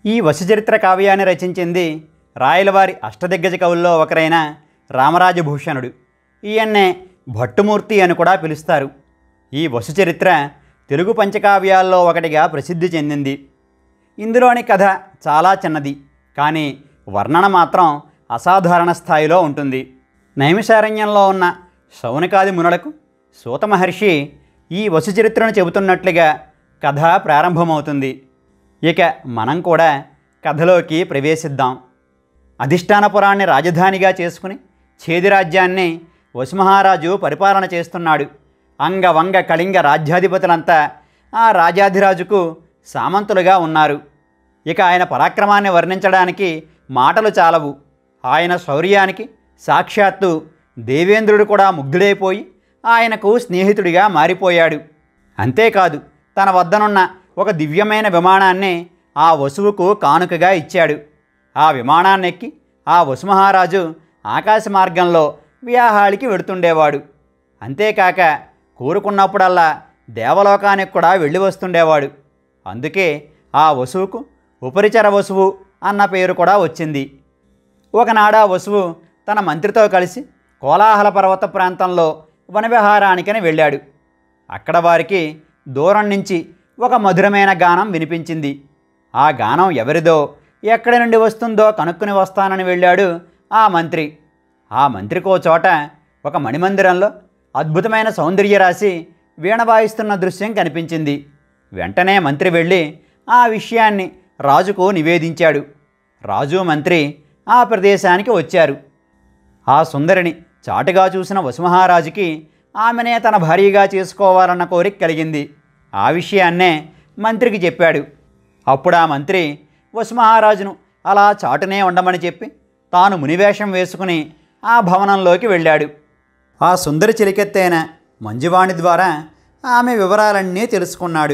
ఈ వశచరిత్ర కావ్యాన్ని రచించింది రాయలవారి అష్టదిగ్గజ కవుల్లో ఒకరైన రామరాజభూషణుడు ఈయన్నే భట్టుమూర్తి అని కూడా పిలుస్తారు ఈ వసుచరిత్ర తెలుగు పంచకావ్యాల్లో ఒకటిగా ప్రసిద్ధి చెందింది ఇందులోని కథ చాలా చిన్నది కానీ వర్ణన మాత్రం అసాధారణ స్థాయిలో ఉంటుంది నైమిషారణ్యంలో ఉన్న శౌనకాది మునులకు సూత మహర్షి ఈ వసుచరిత్రను చెబుతున్నట్లుగా కథ ప్రారంభమవుతుంది ఇక మనం కూడా కథలోకి ప్రవేశిద్దాం అధిష్టానపురాన్ని రాజధానిగా చేసుకుని ఛేదిరాజ్యాన్ని వసుమహారాజు పరిపాలన చేస్తున్నాడు అంగవంగ కళింగ రాజ్యాధిపతులంతా ఆ రాజాధిరాజుకు సామంతులుగా ఉన్నారు ఇక ఆయన పరాక్రమాన్ని వర్ణించడానికి మాటలు చాలవు ఆయన శౌర్యానికి సాక్షాత్తు దేవేంద్రుడు కూడా ముగ్ధుడైపోయి ఆయనకు స్నేహితుడిగా మారిపోయాడు అంతేకాదు తన వద్దనున్న ఒక దివ్యమైన విమానాన్ని ఆ వసువుకు కానుకగా ఇచ్చాడు ఆ విమానాన్నెక్కి ఆ వసుమహారాజు ఆకాశ మార్గంలో వివాహానికి వెడుతుండేవాడు అంతేకాక కోరుకున్నప్పుడల్లా దేవలోకానికి కూడా వెళ్ళి వస్తుండేవాడు అందుకే ఆ వసువుకు ఉపరిచర వసువు అన్న పేరు కూడా వచ్చింది ఒకనాడు ఆ వసువు తన మంత్రితో కలిసి కోలాహల పర్వత ప్రాంతంలో వనవిహారానికని వెళ్ళాడు అక్కడ వారికి దూరం నుంచి ఒక మధురమైన గానం వినిపించింది ఆ గానం ఎవరిదో ఎక్కడి నుండి వస్తుందో కనుక్కుని వస్తానని వెళ్ళాడు ఆ మంత్రి ఆ మంత్రికో చోట ఒక మణిమందిరంలో అద్భుతమైన సౌందర్య రాశి వీణ వాయిస్తున్న దృశ్యం కనిపించింది వెంటనే మంత్రి వెళ్ళి ఆ విషయాన్ని రాజుకు నివేదించాడు రాజు మంత్రి ఆ ప్రదేశానికి వచ్చారు ఆ సుందరిని చాటుగా చూసిన వసుమహారాజుకి ఆమెనే తన భార్యగా చేసుకోవాలన్న కోరిక కలిగింది ఆ విషయాన్నే మంత్రికి చెప్పాడు అప్పుడు ఆ మంత్రి వసుమహారాజును అలా చాటునే ఉండమని చెప్పి తాను మునివేషం వేసుకుని ఆ భవనంలోకి వెళ్ళాడు ఆ సుందరి చిలికెత్తైన మంజువాణి ద్వారా ఆమె వివరాలన్నీ తెలుసుకున్నాడు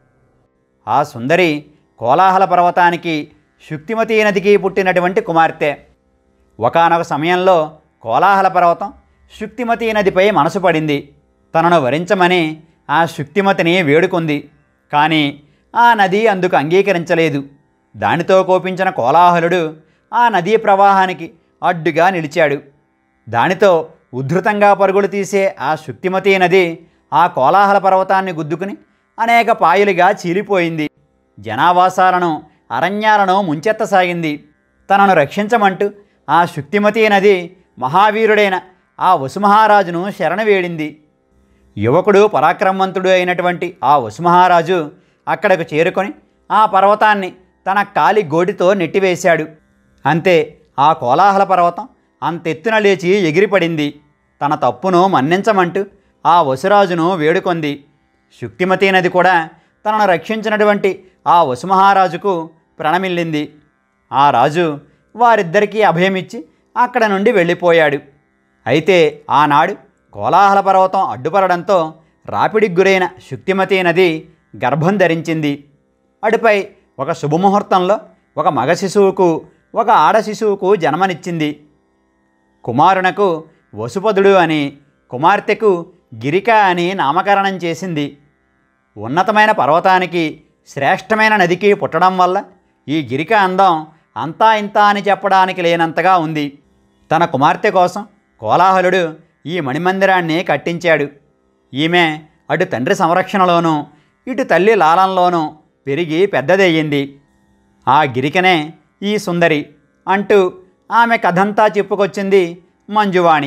ఆ సుందరి కోలాహల పర్వతానికి శుక్తిమతీ నదికి పుట్టినటువంటి కుమార్తె ఒకానొక సమయంలో కోలాహల పర్వతం శుక్తిమతీ నదిపై మనసు పడింది తనను వరించమని ఆ శుక్తిమతిని వేడుకుంది కానీ ఆ నది అందుకు అంగీకరించలేదు దానితో కోపించిన కోలాహలుడు ఆ నదీ ప్రవాహానికి అడ్డుగా నిలిచాడు దానితో ఉద్ధృతంగా పరుగులు తీసే ఆ శుక్తిమతీ నది ఆ కోలాహల పర్వతాన్ని గుద్దుకుని అనేక పాయలుగా చీలిపోయింది జనావాసాలను అరణ్యాలను ముంచెత్తసాగింది తనను రక్షించమంటూ ఆ శుక్తిమతీ నది మహావీరుడైన ఆ వసుమహారాజును శరణ వేడింది యువకుడు పరాక్రమవంతుడు అయినటువంటి ఆ వసుమహారాజు అక్కడకు చేరుకొని ఆ పర్వతాన్ని తన కాలి గోటితో నెట్టివేశాడు అంతే ఆ కోలాహల పర్వతం అంతెత్తున లేచి ఎగిరిపడింది తన తప్పును మన్నించమంటూ ఆ వసురాజును వేడుకొంది శుక్తిమతీ నది కూడా తనను రక్షించినటువంటి ఆ వసుమహారాజుకు ప్రణమిల్లింది ఆ రాజు వారిద్దరికీ అభయమిచ్చి అక్కడ నుండి వెళ్ళిపోయాడు అయితే ఆనాడు కోలాహల పర్వతం అడ్డుపడడంతో రాపిడికి గురైన శుక్తిమతీ నది గర్భం ధరించింది అటుపై ఒక శుభముహూర్తంలో ఒక మగ శిశువుకు ఒక ఆడ శిశువుకు జన్మనిచ్చింది కుమారునకు వసుపదుడు అని కుమార్తెకు గిరిక అని నామకరణం చేసింది ఉన్నతమైన పర్వతానికి శ్రేష్టమైన నదికి పుట్టడం వల్ల ఈ గిరిక అందం అంతా ఇంత అని చెప్పడానికి లేనంతగా ఉంది తన కుమార్తె కోసం కోలాహలుడు ఈ మణిమందిరాన్ని కట్టించాడు ఈమె అటు తండ్రి సంరక్షణలోనూ ఇటు తల్లి లాలంలోనూ పెరిగి పెద్దదయ్యింది ఆ గిరికనే ఈ సుందరి అంటూ ఆమె కథంతా చెప్పుకొచ్చింది మంజువాణి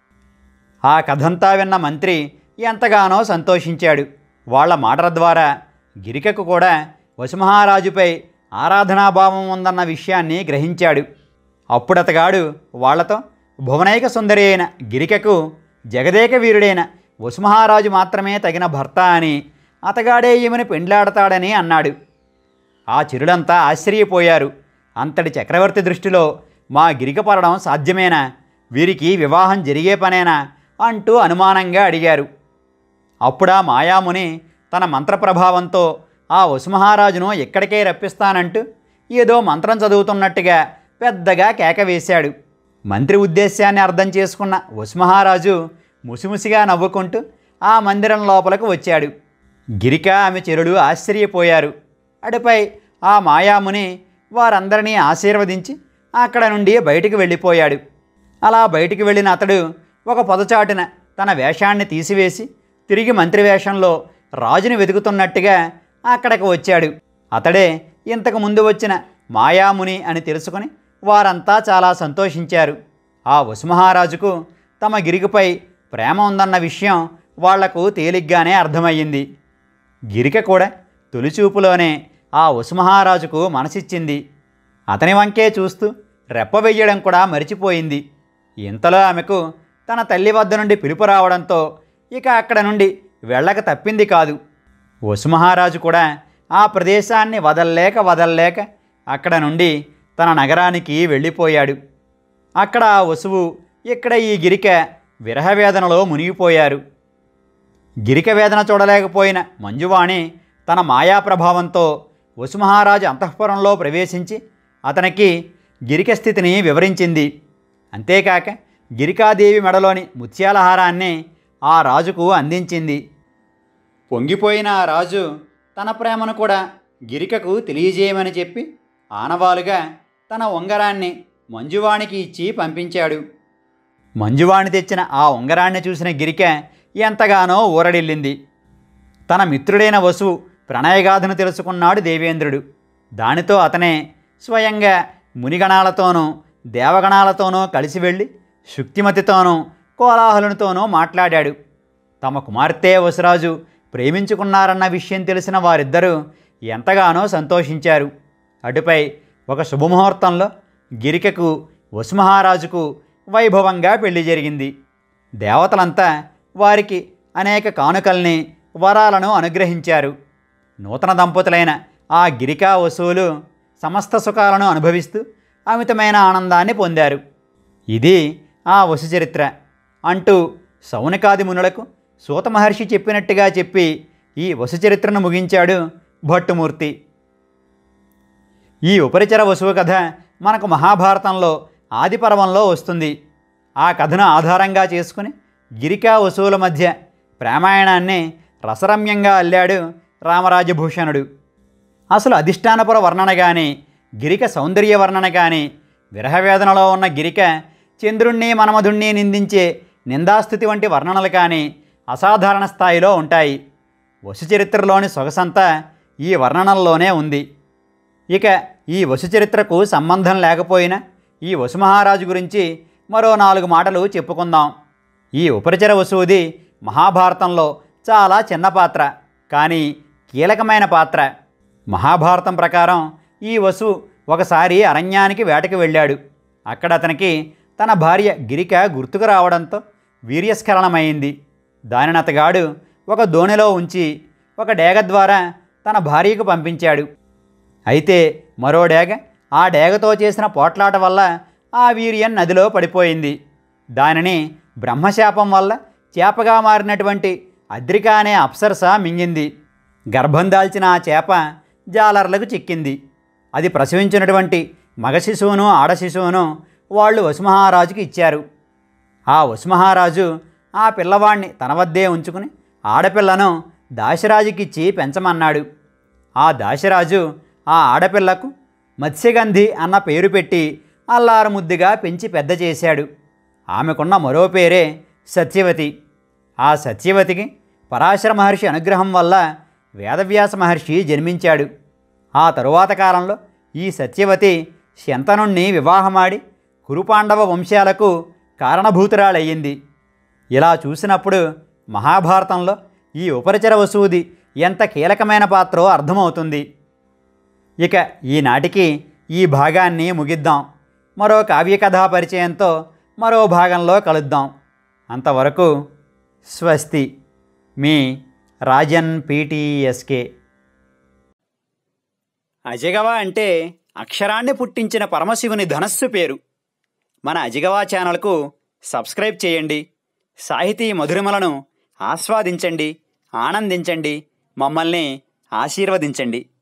ఆ కథంతా విన్న మంత్రి ఎంతగానో సంతోషించాడు వాళ్ళ మాటల ద్వారా గిరికకు కూడా వసుమహారాజుపై ఆరాధనాభావం ఉందన్న విషయాన్ని గ్రహించాడు అప్పుడతగాడు వాళ్లతో భువనైక సుందరి అయిన గిరికకు జగదేక వీరుడైన వసుమహారాజు మాత్రమే తగిన భర్త అని అతగాడే ఈమెను పెండ్లాడతాడని అన్నాడు ఆ చిరులంతా ఆశ్చర్యపోయారు అంతటి చక్రవర్తి దృష్టిలో మా గిరిక పడడం సాధ్యమేనా వీరికి వివాహం జరిగే పనేనా అంటూ అనుమానంగా అడిగారు అప్పుడా మాయాముని తన మంత్రప్రభావంతో ఆ వసుమహారాజును ఎక్కడికే రప్పిస్తానంటూ ఏదో మంత్రం చదువుతున్నట్టుగా పెద్దగా కేక వేశాడు మంత్రి ఉద్దేశాన్ని అర్థం చేసుకున్న వసుమహారాజు ముసిముసిగా నవ్వుకుంటూ ఆ మందిరం లోపలకు వచ్చాడు గిరిక ఆమె చెరుడు ఆశ్చర్యపోయారు అటుపై ఆ మాయాముని వారందరినీ ఆశీర్వదించి అక్కడ నుండి బయటికి వెళ్ళిపోయాడు అలా బయటికి వెళ్ళిన అతడు ఒక పొదచాటున తన వేషాన్ని తీసివేసి తిరిగి మంత్రి వేషంలో రాజుని వెతుకుతున్నట్టుగా అక్కడికి వచ్చాడు అతడే ఇంతకు ముందు వచ్చిన మాయాముని అని తెలుసుకుని వారంతా చాలా సంతోషించారు ఆ వసుమహారాజుకు తమ గిరికపై ప్రేమ ఉందన్న విషయం వాళ్లకు తేలిగ్గానే అర్థమయ్యింది గిరిక కూడా తొలిచూపులోనే ఆ వసుమహారాజుకు మనసిచ్చింది అతని వంకే చూస్తూ రెప్ప వెయ్యడం కూడా మరిచిపోయింది ఇంతలో ఆమెకు తన తల్లి వద్ద నుండి పిలుపు రావడంతో ఇక అక్కడ నుండి వెళ్ళక తప్పింది కాదు వసుమహారాజు కూడా ఆ ప్రదేశాన్ని వదల్లేక వదల్లేక అక్కడ నుండి తన నగరానికి వెళ్ళిపోయాడు అక్కడ ఆ వసువు ఇక్కడ ఈ గిరిక విరహవేదనలో మునిగిపోయారు గిరిక వేదన చూడలేకపోయిన మంజువాణి తన మాయా ప్రభావంతో వసుమహారాజు అంతఃపురంలో ప్రవేశించి అతనికి గిరిక స్థితిని వివరించింది అంతేకాక గిరికాదేవి మెడలోని ముత్యాలహారాన్ని ఆ రాజుకు అందించింది పొంగిపోయిన ఆ రాజు తన ప్రేమను కూడా గిరికకు తెలియజేయమని చెప్పి ఆనవాలుగా తన ఉంగరాన్ని మంజువాణికి ఇచ్చి పంపించాడు మంజువాణి తెచ్చిన ఆ ఉంగరాన్ని చూసిన గిరిక ఎంతగానో ఊరడిల్లింది తన మిత్రుడైన వసువు ప్రణయగాథను తెలుసుకున్నాడు దేవేంద్రుడు దానితో అతనే స్వయంగా మునిగణాలతోనూ దేవగణాలతోనూ కలిసి వెళ్ళి శుక్తిమతితోనూ కోలాహలునితోనూ మాట్లాడాడు తమ కుమార్తె వసురాజు ప్రేమించుకున్నారన్న విషయం తెలిసిన వారిద్దరూ ఎంతగానో సంతోషించారు అటుపై ఒక శుభముహూర్తంలో గిరికకు వసుమహారాజుకు వైభవంగా పెళ్లి జరిగింది దేవతలంతా వారికి అనేక కానుకల్ని వరాలను అనుగ్రహించారు నూతన దంపతులైన ఆ గిరికా వసువులు సమస్త సుఖాలను అనుభవిస్తూ అమితమైన ఆనందాన్ని పొందారు ఇది ఆ వసు చరిత్ర అంటూ సౌనకాది మునులకు సూత మహర్షి చెప్పినట్టుగా చెప్పి ఈ వసు చరిత్రను ముగించాడు భట్టుమూర్తి ఈ ఉపరిచర వసువు కథ మనకు మహాభారతంలో ఆదిపర్వంలో వస్తుంది ఆ కథను ఆధారంగా చేసుకుని గిరికా వసువుల మధ్య ప్రేమాయణాన్ని రసరమ్యంగా అల్లాడు రామరాజభూషణుడు అసలు అధిష్టానపుర వర్ణన కానీ గిరిక సౌందర్య వర్ణన కానీ విరహవేదనలో ఉన్న గిరిక చంద్రుణ్ణి మనమధుణ్ణి నిందించే నిందాస్థుతి వంటి వర్ణనలు కానీ అసాధారణ స్థాయిలో ఉంటాయి వసు చరిత్రలోని సొగసంతా ఈ వర్ణనల్లోనే ఉంది ఇక ఈ వసు చరిత్రకు సంబంధం లేకపోయినా ఈ వసుమహారాజు గురించి మరో నాలుగు మాటలు చెప్పుకుందాం ఈ ఉపరిచర వసువుది మహాభారతంలో చాలా చిన్న పాత్ర కానీ కీలకమైన పాత్ర మహాభారతం ప్రకారం ఈ వసు ఒకసారి అరణ్యానికి వేటకి వెళ్ళాడు అక్కడ అతనికి తన భార్య గిరిక గుర్తుకు రావడంతో వీర్యస్ఖలనమైంది దానిని అతగాడు ఒక దోణిలో ఉంచి ఒక డేగ ద్వారా తన భార్యకు పంపించాడు అయితే మరో డేగ ఆ డేగతో చేసిన పోట్లాట వల్ల ఆ వీర్యం నదిలో పడిపోయింది దానిని బ్రహ్మశాపం వల్ల చేపగా మారినటువంటి అద్రిక అనే అప్సరస మింగింది గర్భం దాల్చిన ఆ చేప జాలర్లకు చిక్కింది అది ప్రసవించినటువంటి మగ శిశువును ఆడ శిశువును వాళ్ళు వసుమహారాజుకి ఇచ్చారు ఆ వసుమహారాజు ఆ పిల్లవాణ్ణి తన వద్దే ఉంచుకుని ఆడపిల్లను దాశరాజుకిచ్చి పెంచమన్నాడు ఆ దాశరాజు ఆ ఆడపిల్లకు మత్స్యగంధి అన్న పేరు పెట్టి అల్లారు ముద్దుగా పెంచి పెద్ద చేశాడు ఆమెకున్న మరో పేరే సత్యవతి ఆ సత్యవతికి పరాశర మహర్షి అనుగ్రహం వల్ల వేదవ్యాస మహర్షి జన్మించాడు ఆ తరువాత కాలంలో ఈ సత్యవతి శంతనుణ్ణి వివాహమాడి కురుపాండవ వంశాలకు కారణభూతురాలయ్యింది ఇలా చూసినప్పుడు మహాభారతంలో ఈ ఉపరిచర వసూది ఎంత కీలకమైన పాత్రో అర్థమవుతుంది ఇక ఈనాటికి ఈ భాగాన్ని ముగిద్దాం మరో కావ్యకథా పరిచయంతో మరో భాగంలో కలుద్దాం అంతవరకు స్వస్తి మీ రాజన్ పీటీఎస్కే అజగవ అంటే అక్షరాన్ని పుట్టించిన పరమశివుని ధనస్సు పేరు మన అజిగవా ఛానల్కు సబ్స్క్రైబ్ చేయండి సాహితీ మధురిమలను ఆస్వాదించండి ఆనందించండి మమ్మల్ని ఆశీర్వదించండి